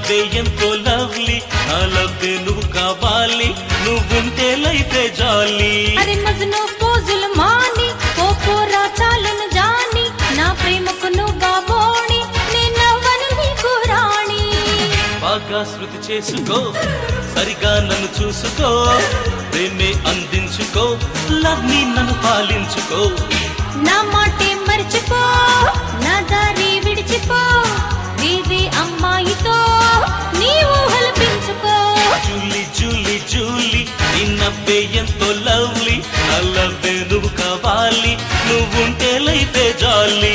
నవ్వే ఎంతో లవ్లీ నా లవ్వే నువ్వు కావాలి నువ్వుంటే లైఫే జాలీ అరే మజను పోజులు మాని ఓ పోరా చాలును జాని నా ప్రేమకు నువ్వా బోణి నేనవ్వను నీకు రాణి బాగా శృతి చేసుకో సరిగా నన్ను చూసుకో ప్రేమే అందించుకో లవ్ ని నన్ను పాలించుకో నా మాటే మర్చిపో నా దారి విడిచిపో వేరే అమ్మాయితో నీ ఊహలు పెంచుకో జూలీ జూలీ జూలీ నీ నవ్వే ఎంతో లవ్లీ నా లవ్వే నువ్వు కావాలి నువ్వుంటే లైఫే జాలీ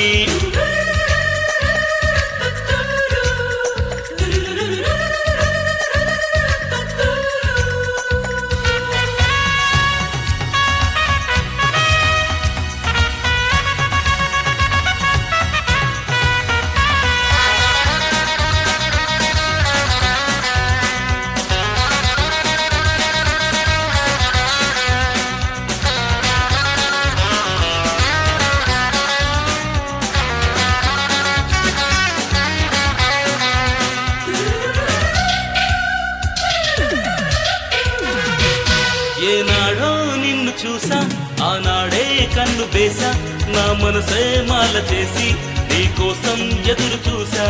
ఏనాడో నిన్ను చూసా ఆనాడే కన్ను వేసా నా మనసే మాల చేసి నీకోసం ఎదురు చూసా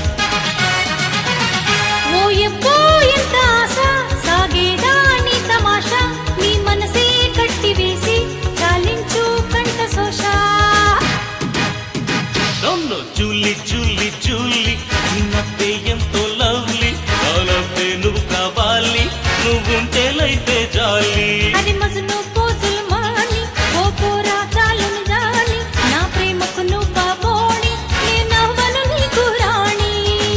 ఓ ఎప్పో ఎంత ఆశ సాగేదా నీ తమాషా నీ మనసే కట్టివేసి చాలించు కంట శోషా నన్ను జూలీ జూలీ జూలీ నవ్వే ఎంతో లవ్లీ నా లవ్వే నువ్వు కావాలి నువ్వుంటే లైఫే జాలీ అది మజను పోజులు మాని ఓ పోరా చాలును జాని నా ప్రేమకు నువ్వా బోణి నేనవ్వను నీకు రాణి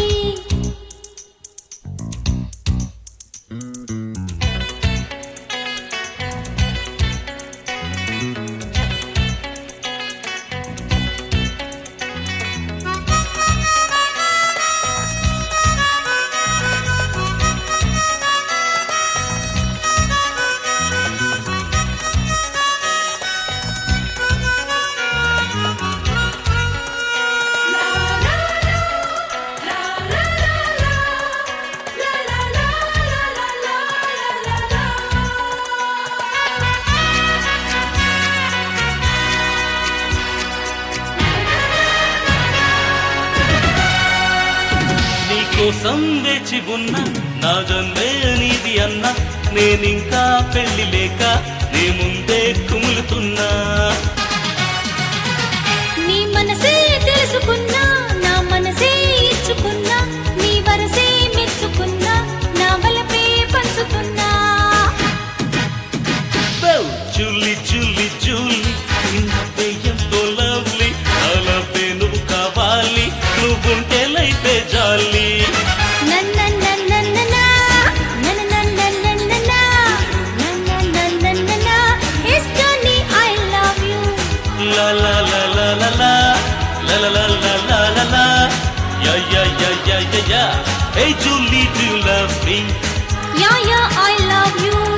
నీకోసం వేచి ఉన్న నా జన్మే నీది అన్న నేనింకా పెళ్లి లేక నీ ముందే కుములుతున్నా నీ మనసే తెలుసుకున్నా నా మనసే ఇచ్చుకున్నా నీ వరసే మెచ్చుకున్నా నా బలపే పంచుకున్నా Well, జూలీ జూలీ జూలీ నిన్నపే ఎంతో లవ్లీ అలపే నువ్వు కావాలి నువ్వుంటే లైఫే జాలీ నన్నన్నన్నన్ననా, నన్నన్నన్నన్ననా, నన్నన్నన్నన్ననా. Yes, Johnny, I love you. లా లా లా లా లా లా లా లా లా లా లా లా లా యా యా యా యా యా యా Hey Julie, do you love me? Yeah, yeah, I love you.